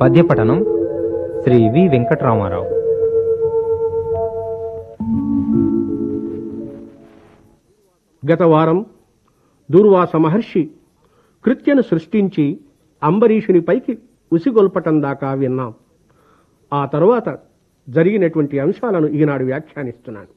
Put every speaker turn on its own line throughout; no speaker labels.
పద్యపఠనం శ్రీ వి వెంకటరామారావు
గత వారం దూర్వాస మహర్షి కృత్యను సృష్టించి అంబరీషునిపైకి ఉసిగొల్పటం దాకా విన్నాం ఆ తరువాత జరిగినటువంటి అంశాలను ఈనాడు వ్యాఖ్యానిస్తున్నాను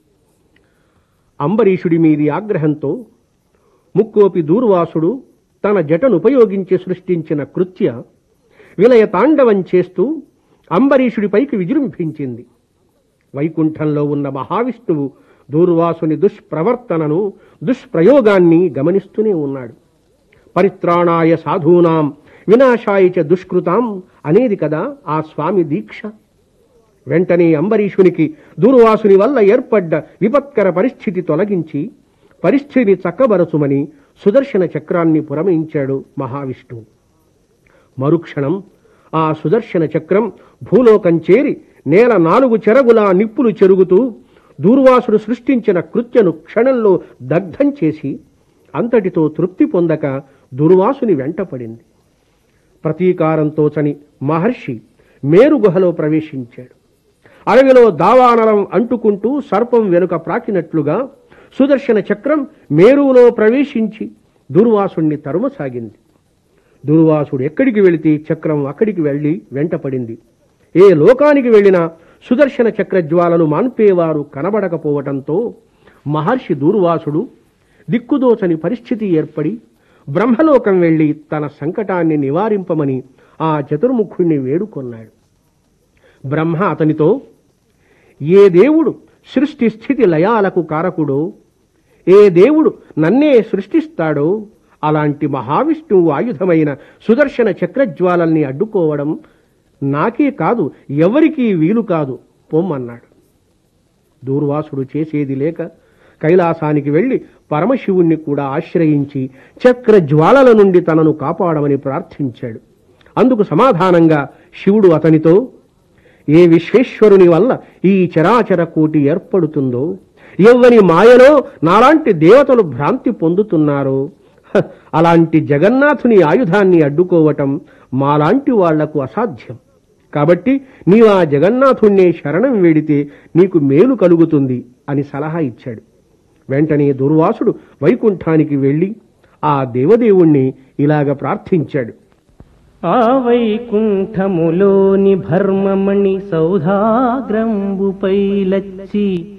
అంబరీషుడి మీది ఆగ్రహంతో ముక్కోపి దూర్వాసుడు తన జటను ఉపయోగించి సృష్టించిన కృత్య విలయ తాండవం చేస్తూ అంబరీషుడిపైకి విజృంభించింది వైకుంఠంలో ఉన్న మహావిష్ణువు దూర్వాసుని దుష్ప్రవర్తనను దుష్ప్రయోగాన్ని గమనిస్తూనే ఉన్నాడు పరిత్రాణాయ సాధూనాం వినాశాయ చ దుష్కృతాం అనేది కదా ఆ స్వామి దీక్ష వెంటనే అంబరీషునికి దూర్వాసుని వల్ల ఏర్పడ్డ విపత్కర పరిస్థితి తొలగించి పరిస్థితిని చక్కబరచుమని సుదర్శన చక్రాన్ని పురమించాడు మహావిష్ణువు మరుక్షణం ఆ సుదర్శన చక్రం భూలోకం చేరి నేల నాలుగు చెరగులా నిప్పులు చెరుగుతూ దూర్వాసుడు సృష్టించిన కృత్యను క్షణంలో దగ్ధం చేసి అంతటితో తృప్తి పొందక దుర్వాసుని వెంటపడింది ప్రతీకారంతో చని మహర్షి మేరు గుహలో ప్రవేశించాడు అడవిలో దావానలం అంటుకుంటూ సర్పం వెనుక ప్రాకినట్లుగా సుదర్శన చక్రం మేరువులో ప్రవేశించి దుర్వాసుణ్ణి తరుమసాగింది దుర్వాసుడు ఎక్కడికి వెళితే చక్రం అక్కడికి వెళ్ళి వెంటపడింది ఏ లోకానికి వెళ్ళినా సుదర్శన చక్రజ్వాలలు మాన్పేవారు కనబడకపోవటంతో మహర్షి దూర్వాసుడు దిక్కుదోచని పరిస్థితి ఏర్పడి బ్రహ్మలోకం వెళ్లి తన సంకటాన్ని నివారింపమని ఆ చతుర్ముఖుణ్ణి వేడుకొన్నాడు బ్రహ్మ అతనితో ఏ దేవుడు సృష్టి స్థితి లయాలకు కారకుడో ఏ దేవుడు నన్నే సృష్టిస్తాడో అలాంటి మహావిష్ణువు ఆయుధమైన సుదర్శన చక్రజ్వాలల్ని అడ్డుకోవడం నాకే కాదు ఎవరికీ వీలు కాదు పొమ్మన్నాడు దూర్వాసుడు చేసేది లేక కైలాసానికి వెళ్లి పరమశివుణ్ణి కూడా ఆశ్రయించి చక్ర జ్వాలల నుండి తనను కాపాడమని ప్రార్థించాడు అందుకు సమాధానంగా శివుడు అతనితో ఏ విశ్వేశ్వరుని వల్ల ఈ చరాచర కోటి ఏర్పడుతుందో ఎవ్వని మాయలో నాలాంటి దేవతలు భ్రాంతి పొందుతున్నారో హ, అలాంటి జగన్నాథుని ఆయుధాన్ని అడ్డుకోవటం మాలాంటి వాళ్లకు అసాధ్యం కాబట్టి నీవు ఆ జగన్నాథుణ్ణే శరణం వేడితే నీకు మేలు కలుగుతుంది అని సలహా ఇచ్చాడు వెంటనే దుర్వాసుడు వైకుంఠానికి వెళ్లి ఆ దేవదేవుణ్ణి ఇలాగ ప్రార్థించాడు
ఆ వైకుంఠములోని భర్మమణి సౌధాగ్రంబుపై లచ్చి